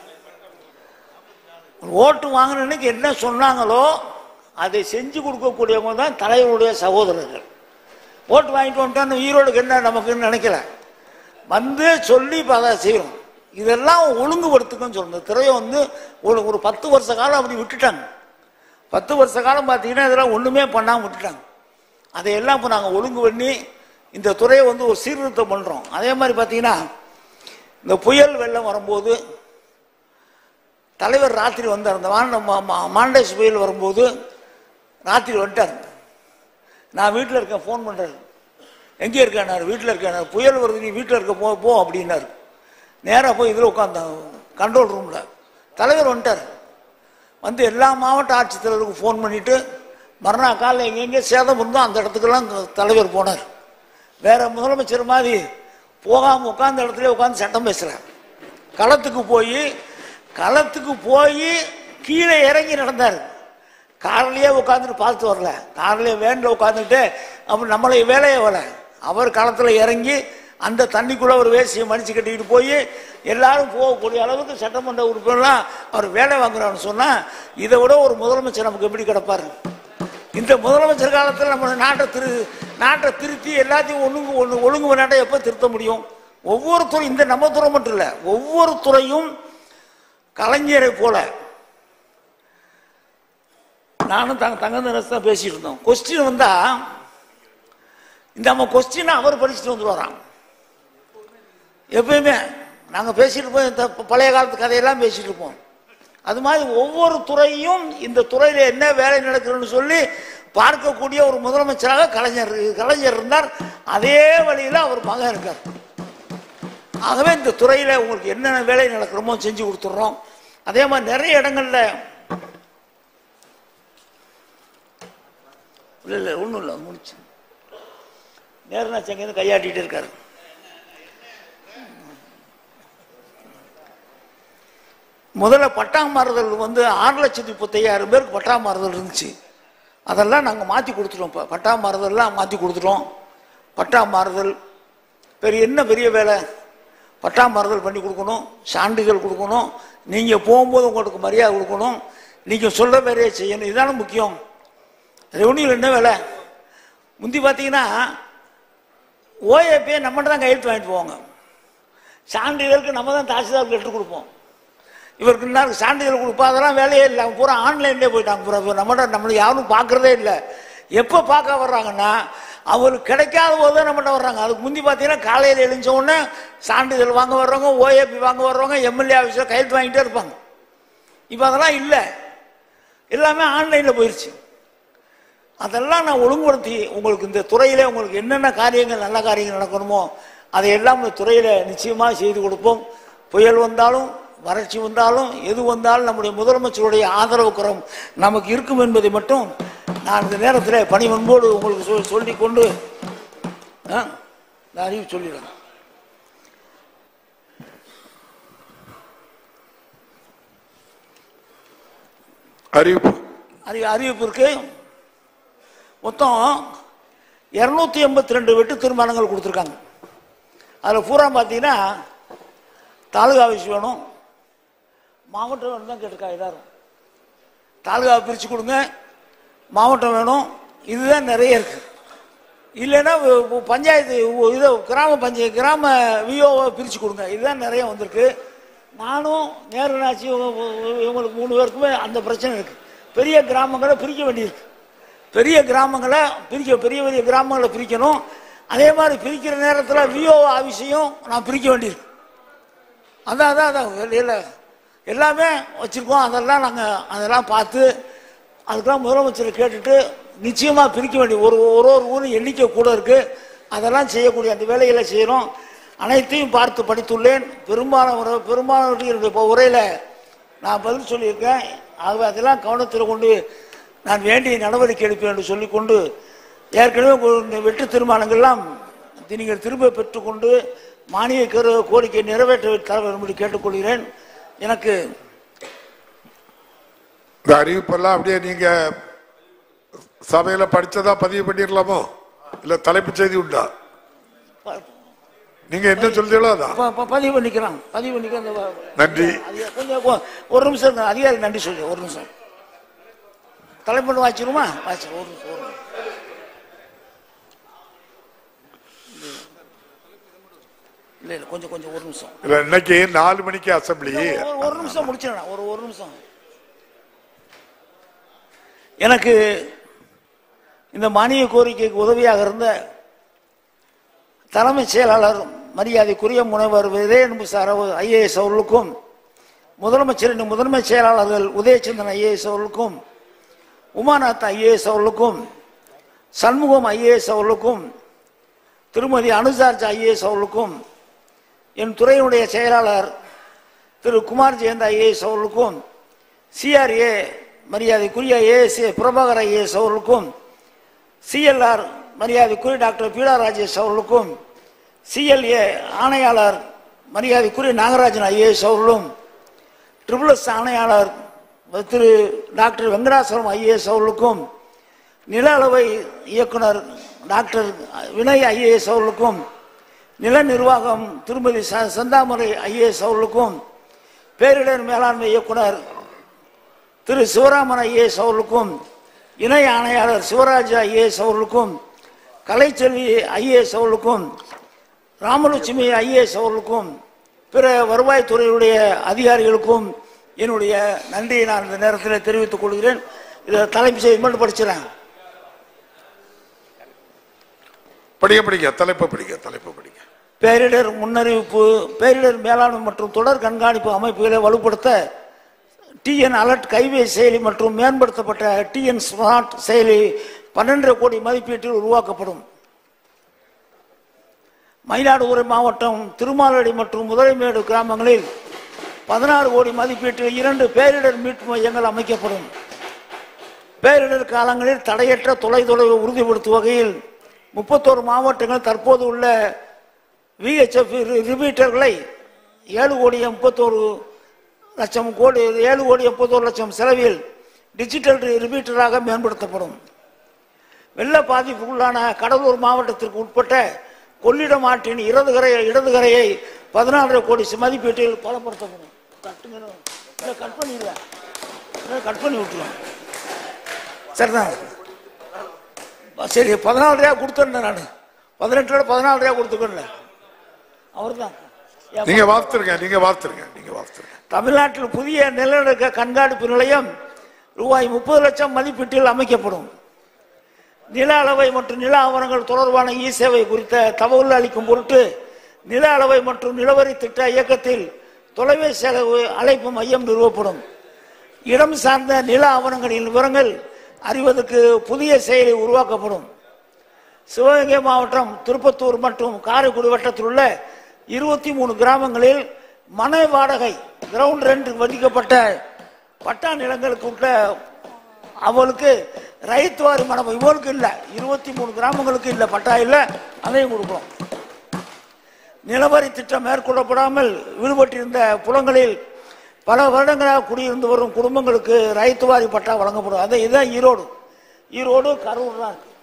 ஓட்டு வாங்கினன்னைக்கு என்ன சொன்னாங்களோ அதை செஞ்சு கொடுக்கக்கூடியவங்க தான் தலைவருடைய சகோதரர்கள் ஓட்டு வாங்கிட்டு வந்துட்டோன்னு ஈரோடுக்கு என்ன நமக்குன்னு நினைக்கல வந்து சொல்லி இப்போ அதை செய்யணும் இதெல்லாம் ஒழுங்குபடுத்துக்கன்னு சொல்லணும் திரையை வந்து ஒரு ஒரு பத்து வருஷ காலம் அப்படி விட்டுட்டாங்க பத்து வருஷ காலம் பார்த்தீங்கன்னா இதெல்லாம் ஒன்றுமே பண்ணாமல் விட்டுட்டாங்க அதையெல்லாம் இப்போ நாங்கள் ஒழுங்கு பண்ணி இந்த துறையை வந்து ஒரு சீர்திருத்தம் பண்ணுறோம் அதே மாதிரி பார்த்தீங்கன்னா இந்த புயல் வெள்ளம் வரும்போது தலைவர் ராத்திரி வந்தார் அந்த மாண்ட மா- மா- மாண்டேஸ் புயல் வரும்போது ராத்திரி வந்துட்டார் நான் வீட்டில் இருக்கேன் ஃபோன் பண்ணுறாரு எங்கே இருக்கேன் வீட்டில் இருக்கேன் புயல் வருது நீ வீட்டில் இருக்க போ போ அப்படின்னாரு நேராக போய் இதில் உட்காந்தேன் கண்ட்ரோல் ரூமில் தலைவர் வந்துட்டார் வந்து எல்லா மாவட்ட ஆட்சித்தலைவருக்கும் ஃபோன் பண்ணிட்டு மறுநாள் காலையில் எங்கெங்கே சேதம் இருந்தோ அந்த இடத்துக்கெல்லாம் தலைவர் போனார் வேற முதலமைச்சர் மாதிரி போகாமல் உட்காந்த இடத்துல உட்காந்து சட்டம் பேசுகிறார் களத்துக்கு போய் களத்துக்கு போய் கீழே இறங்கி நடந்தார் கார்லயே உட்காந்துட்டு பார்த்து வரல கார்லயே வேன்ல உட்காந்துட்டு அப்புறம் நம்மளை வேலையை வரல அவர் களத்துல இறங்கி அந்த தண்ணிக்குள்ள ஒரு வேசியை மடிச்சு கட்டிக்கிட்டு போய் எல்லாரும் போகக்கூடிய அளவுக்கு சட்டமன்ற உறுப்பினர்லாம் அவர் வேலை வாங்குறான்னு சொன்னா இதை விட ஒரு முதலமைச்சர் நமக்கு எப்படி கிடப்பாரு இந்த முதலமைச்சர் காலத்தில் நம்ம நாட்டை திரு நாட்டை திருத்தி எல்லாத்தையும் ஒழுங்கு ஒண்ணு ஒழுங்கு நாட்டை எப்போ திருத்த முடியும் ஒவ்வொரு துறை இந்த நம்ம துறை மட்டும் இல்லை ஒவ்வொரு துறையும் கலைஞரை போல நானும் தங்க தங்கந்தரசு தான் பேசிட்டு இருந்தோம் கொஸ்டின் வந்தா இந்த நம்ம கொஸ்டினை அவர் படிச்சுட்டு வந்துருவாராம் எப்பயுமே நாங்க பேசிட்டு இருப்போம் இந்த பழைய காலத்து கதையெல்லாம் பேசிட்டு இருப்போம் அது மாதிரி ஒவ்வொரு துறையும் இந்த துறையில என்ன வேலை நடக்குதுன்னு சொல்லி பார்க்கக்கூடிய ஒரு முதலமைச்சராக கலைஞர் கலைஞர் இருந்தார் அதே வழியில அவர் மகன் இருக்கார் ஆகவே இந்த துறையில உங்களுக்கு என்னென்ன வேலை நடக்கிறோமோ செஞ்சு கொடுத்துட்றோம் அதே மாதிரி நிறைய இடங்கள்ல இல்லை இல்லை ஒன்றும் இல்லை முடிச்சு நேருநாச்சு அங்கேருந்து கையாட்டிகிட்டு இருக்காரு முதல்ல பட்டா மாறுதல் வந்து ஆறு லட்சத்தி முப்பத்தையாயிரம் பேருக்கு பட்டா மாறுதல் இருந்துச்சு அதெல்லாம் நாங்கள் மாற்றி கொடுத்துட்டோம் இப்போ பட்டா மாறுதல்லாம் மாற்றி கொடுத்துட்டோம் பட்டா மாறுதல் பெரிய என்ன பெரிய வேலை பட்டா மாறுதல் பண்ணி கொடுக்கணும் சான்றிதழ் கொடுக்கணும் நீங்கள் போகும்போது உங்களுக்கு மரியாதை கொடுக்கணும் நீங்கள் சொல்ற வேலையை செய்யணும் இதான முக்கியம் ரெவன்யூவில் என்ன வேலை முந்தி பார்த்தீங்கன்னா ஓஏபியை நம்மகிட்ட தான் கையெழுத்து வாங்கிட்டு போவாங்க சான்றிதழுக்கு நம்ம தான் தாசில்தாருக்கு லெட்டர் கொடுப்போம் இவருக்கு என்ன சான்றிதழ் கொடுப்போம் அதெல்லாம் வேலையே இல்லை அவங்க பூரா ஆன்லைன்லேயே போயிட்டாங்க பூரா இப்போ நம்மகிட்ட நம்மளை யாரும் பார்க்கறதே இல்லை எப்போ பார்க்க வர்றாங்கன்னா அவங்களுக்கு கிடைக்காத போது தான் நம்மகிட்ட வர்றாங்க அதுக்கு முந்தி பார்த்தீங்கன்னா காலையில் எழுந்த உடனே சான்றிதழ் வாங்க வர்றவங்க ஓஏபி வாங்க வர்றவங்க எம்எல்ஏ ஆஃபீஸில் கையெழுத்து வாங்கிட்டே இருப்பாங்க இப்போ அதெல்லாம் இல்லை எல்லாமே ஆன்லைனில் போயிடுச்சு அதெல்லாம் நான் ஒழுங்குபடுத்தி உங்களுக்கு இந்த துறையில உங்களுக்கு என்னென்ன காரியங்கள் நல்ல காரியங்கள் நடக்கணுமோ அதையெல்லாம் இந்த துறையில நிச்சயமாக செய்து கொடுப்போம் புயல் வந்தாலும் வறட்சி வந்தாலும் எது வந்தாலும் நம்முடைய முதலமைச்சருடைய ஆதரவு குரம் நமக்கு இருக்கும் என்பதை மட்டும் நான் இந்த நேரத்தில் பணிவன்போடு உங்களுக்கு சொல் சொல்லிக் கொண்டு ஆ, இந்த அறிவு சொல்லிடுறேன் அறிவிப்பு அறி அறிவிப்பு இருக்கு மொத்தம் இரநூத்தி எண்பத்தி ரெண்டு வெட்டு தீர்மானங்கள் கொடுத்துருக்காங்க அதில் பூரா பார்த்தீங்கன்னா தாலுகா ஆஃபீஸ் வேணும் மாவட்டம் வேணும் தான் கேட்டிருக்காங்க எல்லாரும் தாலுகாவை பிரித்து கொடுங்க மாவட்டம் வேணும் இதுதான் நிறைய இருக்கு இல்லைன்னா உ- உ- பஞ்சாயத்து உ- இது கிராம பஞ்சாய கிராம விஓவை பிரித்து கொடுங்க இதுதான் நிறைய வந்திருக்கு நானும் நேருநாச்சி இவங்களுக்கு மூணு பேருக்குமே அந்த பிரச்சனை இருக்கு பெரிய கிராமங்களை பிரிக்க வேண்டியிருக்கு பெரிய கிராமங்களை பிரிக்க பெரிய பெரிய கிராமங்களை பிரிக்கணும் அதே மாதிரி பிரிக்கிற நேரத்தில் விஓ ஆஃபீஸையும் நான் பிரிக்க வேண்டியிருக்கு அதான் அதான் அதான் இல்லை எல்லாமே வச்சுருக்கோம் அதெல்லாம் நாங்கள் அதெல்லாம் பார்த்து அதுக்கெல்லாம் முதலமைச்சரை கேட்டுட்டு நிச்சயமாக பிரிக்க வேண்டிய ஒரு ஒரு ஒரு ஊரும் எண்ணிக்கை கூட இருக்குது அதெல்லாம் செய்யக்கூடிய அந்த வேலைகளை செய்கிறோம் அனைத்தையும் பார்த்து படித்துள்ளேன் பெரும்பாலான பெரும்பாலானவர்களுடைய இப்போ உரையில் நான் பதில் சொல்லியிருக்கேன் ஆகவே அதெல்லாம் கவனத்தில் கொண்டு நான் வேண்டிய நடவடிக்கை எடுப்பேன் என்று சொல்லிக்கொண்டு ஏற்கனவே ஒரு இந்த வெட்டு தீர்மானங்கள்லாம் நீங்கள் திரும்ப பெற்றுக்கொண்டு மானிய கரு கோரிக்கை நிறைவேற்ற தர வேண்டும் என்று கேட்டுக்கொள்கிறேன் எனக்கு இந்த அறிவிப்பெல்லாம் அப்படியே நீங்க சபையில படிச்சதா பதிவு பண்ணிடலாமோ இல்ல தலைப்புச் செய்தி உண்டா ப- நீங்க என்ன சொல்றீங்களோ அதான் ப- ப- பதிவு பண்ணிக்கிறான் பதிவு பண்ணிக்க அந்த வ- நன்றி அதிகாரி கொஞ்சம் கொ- ஒரு நிமிஷம் இருங்க. அதிகாரி நன்றி சொல்லி ஒரு நிமிஷம் தலைப்பட்டு வாச்சிருமா வாச்சு ஒரு நிமிஷம் ஒரு நிமிஷம். இல்ல இல்ல கொஞ்சம் கொஞ்சம் ஒரு நிமிஷம் இல்ல இன்னைக்கு நாலு மணிக்கு அசம்பிளி ஒரு- ஒரு நிமிஷம் முடிச்சிடலாம் ஒரு ஒரு நிமிஷம் எனக்கு இந்த மானிய கோரிக்கைக்கு உதவியாக இருந்த தலைமைச் செயலாளர் மரியாதைக்குரிய முனைவர் விஜயன்பு சார் ஐஏஎஸ் அவர்களுக்கும் முதலமைச்சரின் முதன்மை செயலாளர்கள் உதயச்சந்திரன் ஐஏஎஸ் அவர்களுக்கும் உமாநாத் ஐஏஎஸ் அவர்களுக்கும் சண்முகம் ஐஏஎஸ் அவர்களுக்கும் திருமதி அனுசார்ஜ் ஐஏஎஸ் அவர்களுக்கும் என் துறையினுடைய செயலாளர் திரு குமார் ஜெயந்த் ஐஏஎஸ் அவர்களுக்கும் சிஆர்ஏ மரியாதைக்குரிய ஏஎஸ்ஏ பிரபாகர் ஐஏஎஸ் அவர்களுக்கும் சிஎல்ஆர் மரியாதைக்குரிய டாக்டர் பீடா ராஜேஷ் அவர்களுக்கும் சிஎல்ஏ ஆணையாளர் மரியாதைக்குரிய நாகராஜன் ஐஏஎஸ் அவர்களும் ட்ரிபிள் எஸ் ஆணையாளர் திரு டாக்டர் வெங்கடாசலம் ஐஏஎஸ் அவர்களுக்கும் நில அளவை இயக்குனர் டாக்டர் வினய் ஐஏஎஸ் அவர்களுக்கும் நில நிர்வாகம் திருமதி ச- செந்தாமரை ஐஏஎஸ் அவர்களுக்கும் பேரிடர் மேலாண்மை இயக்குனர் திரு சிவராமன் ஐஏஎஸ் அவர்களுக்கும் இணை ஆணையாளர் சிவராஜ் ஐஏஎஸ் அவர்களுக்கும் கலைச்செல்வி ஐஏஎஸ் அவர்களுக்கும் ராமலட்சுமி ஐஏஎஸ் அவர்களுக்கும் பிற வருவாய்த்துறையுடைய அதிகாரிகளுக்கும் என்னுடைய நன்றியை நான் இந்த நேரத்தில் தெரிவித்துக் கொள்கிறேன் இதை தலைப்பு செய்தி மட்டும் படிச்சிடறேன் படிக்க படிக்க தலைப்பை படிக்க தலைப்பை படிக்க பேரிடர் முன்னறிவிப்பு பேரிடர் மேலாண்மை மற்றும் தொடர் கண்காணிப்பு அமைப்புகளை வலுப்படுத்த டிஎன் அலர்ட் கைபேசி செயலி மற்றும் மேம்படுத்தப்பட்ட டிஎன் ஸ்மார்ட் செயலி பன்னெண்டரை கோடி மதிப்பீட்டில் உருவாக்கப்படும் மயிலாடுதுறை மாவட்டம் திருமாலடி மற்றும் முதலைமேடு கிராமங்களில் பதினாறு கோடி மதிப்பீட்டில் இரண்டு பேரிடர் மீட்பு மையங்கள் அமைக்கப்படும் பேரிடர் காலங்களில் தடையற்ற தொலைதொலைவை உறுதிப்படுத்தும் வகையில் முப்பத்தோரு மாவட்டங்கள் தற்போது உள்ள விஹெச்எஃப் ரிப்பீட்டர்களை ஏழு கோடி முப்பத்தோரு லட்சம் கோடி ஏழு கோடி முப்பத்தோரு லட்சம் செலவில் டிஜிட்டல் ரிப்பீட்டராக மேம்படுத்தப்படும் வெள்ள பாதிப்புக்குள்ளான கடலூர் மாவட்டத்திற்கு உட்பட்ட கொள்ளிடம் ஆற்றின் இடது கரையை இடது கரையை பதினாலரை கோடி மதிப்பீட்டில் பலப்படுத்தப்படும் கட்டுங்க இல்லை, கட் பண்ணிடுவேன் இல்லை, கட் பண்ணி விட்டுருவேன் சரிதான் சரி பதினாலு ரூபா கொடுத்துருந்தேன் நான் பதினெட்டு ரூபா பதினாலு ரூபா கொடுத்துக்கல அவர் தான் நீங்க வார்த்துருங்க நீங்க வார்த்துருங்க நீங்க வார்த்துருங்க தமிழ்நாட்டில் புதிய நிலநடுக்க கண்காணிப்பு நிலையம் ரூபாய் முப்பது லட்சம் மதிப்பீட்டில் அமைக்கப்படும் நில அளவை மற்றும் நில ஆவணங்கள் தொடர்பான இ சேவை குறித்த தகவல் அளிக்கும் பொருட்டு நில அளவை மற்றும் நிலவரி திட்ட இயக்கத்தில் தொலைபேசி செலவு அழைப்பு மையம் நிறுவப்படும் இடம் சார்ந்த நில ஆவணங்களின் விவரங்கள் அறிவதற்கு புதிய செயலி உருவாக்கப்படும் சிவகங்கை மாவட்டம் திருப்பத்தூர் மற்றும் காரைக்குடி வட்டத்தில் உள்ள இருபத்தி மூணு கிராமங்களில் மனை வாடகை கிரவுண்ட் ரெண்ட் வதிக்கப்பட்ட பட்டா நிலங்களுக்கு உள்ள அவளுக்கு ரைத்து வாரி மனம் இவளுக்கு இல்லை இருபத்தி மூணு கிராமங்களுக்கு இல்லை பட்டா இல்லை அதையும் கொடுப்போம் நிலவரி திட்டம் மேற்கொள்ளப்படாமல் விடுபட்டிருந்த புலங்களில் பல வருடங்களாக குடியிருந்து வரும் குடும்பங்களுக்கு ரைத்து வாரி பட்டா வழங்கப்படும் அதை இதுதான் ஈரோடு ஈரோடு கரூர் தான் இருக்கு.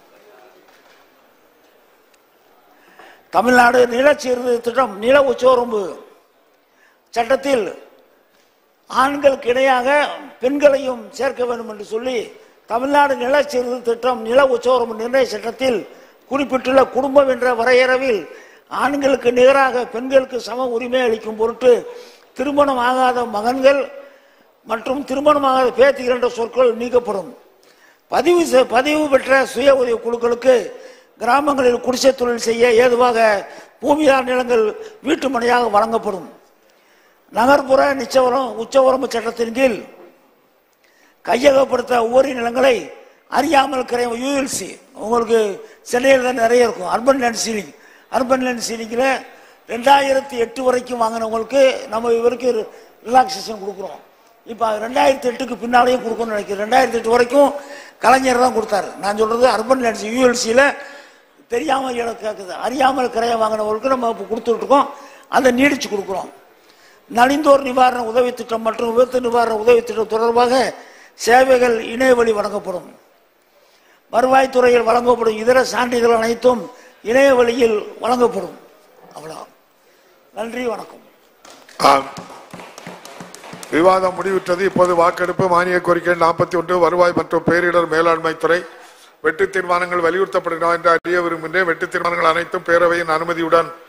தமிழ்நாடு நிலச்சீர்திருத்த திட்டம் நில உச்சவரம்பு சட்டத்தில் ஆண்களுக்கு இணையாக பெண்களையும் சேர்க்க வேண்டும் என்று சொல்லி தமிழ்நாடு நில சீர்திருத்த திட்டம் நில உச்சவரம்பு நிர்ணய சட்டத்தில் குறிப்பிட்டுள்ள குடும்பம் என்ற வரையறவில் ஆண்களுக்கு நிகராக பெண்களுக்கு சம உரிமை அளிக்கும் பொருட்டு திருமணம் ஆகாத மகன்கள் மற்றும் திருமணமாகாத பேத்திகள் என்ற சொற்கள் நீக்கப்படும் பதிவு செ- பதிவு பெற்ற சுய உதவி குழுக்களுக்கு கிராமங்களில் குடிசை தொழில் செய்ய ஏதுவாக பூமியார் நிலங்கள் வீட்டு மனையாக வழங்கப்படும் நகர்ப்புற நிச்சவரம் உச்சவரம்பு சட்டத்தின் கீழ் கையகப்படுத்த உபரி நிலங்களை அறியாமல் கிரை யூஎல்சி உங்களுக்கு சென்னையில் தான் நிறைய இருக்கும் urban land ceiling urban land சீலிங்கில் ரெண்டாயிரத்தி எட்டு வரைக்கும் வாங்கினவங்களுக்கு நம்ம இவருக்கு ரிலாக்ஸேஷன் கொடுக்குறோம் இப்போ ரெண்டாயிரத்தி எட்டுக்கு பின்னாலேயும் கொடுக்கணும்னு நினைக்கிறேன் ரெண்டாயிரத்தி எட்டு வரைக்கும் கலைஞர் தான் கொடுத்தாரு நான் சொல்றது அர்பன் லேண்ட்ஸ் யூஎல்சியில் தெரியாமல் எனக்கு அறியாமல் கிரையம் வாங்கினவர்களுக்கு நம்ம இப்போ கொடுத்துட்ருக்கோம் அதை நீடிச்சு கொடுக்குறோம் நலிந்தோர் நிவாரண உதவி திட்டம் மற்றும் விபத்து நிவாரண உதவி திட்டம் தொடர்பாக சேவைகள் இணைய வழி வழங்கப்படும் வருவாய்த்துறையில் வழங்கப்படும் இதர சான்றிதழ் அனைத்தும் இணைய வழியில் வழங்கப்படும் அவ்வளோ நன்றி வணக்கம் ஆம். விவாதம் முடிவுற்றது இப்போது வாக்கெடுப்பு மானிய கோரிக்கை நாற்பத்தி ஒன்று வருவாய் மற்றும் பேரிடர் மேலாண்மை துறை வெட்டு தீர்மானங்கள் வலியுறுத்தப்படுகின்றன என்று அறிய விரும்புகின்றேன் வெட்டு தீர்மானங்கள் அனைத்தும் பேரவையின் அனுமதியுடன்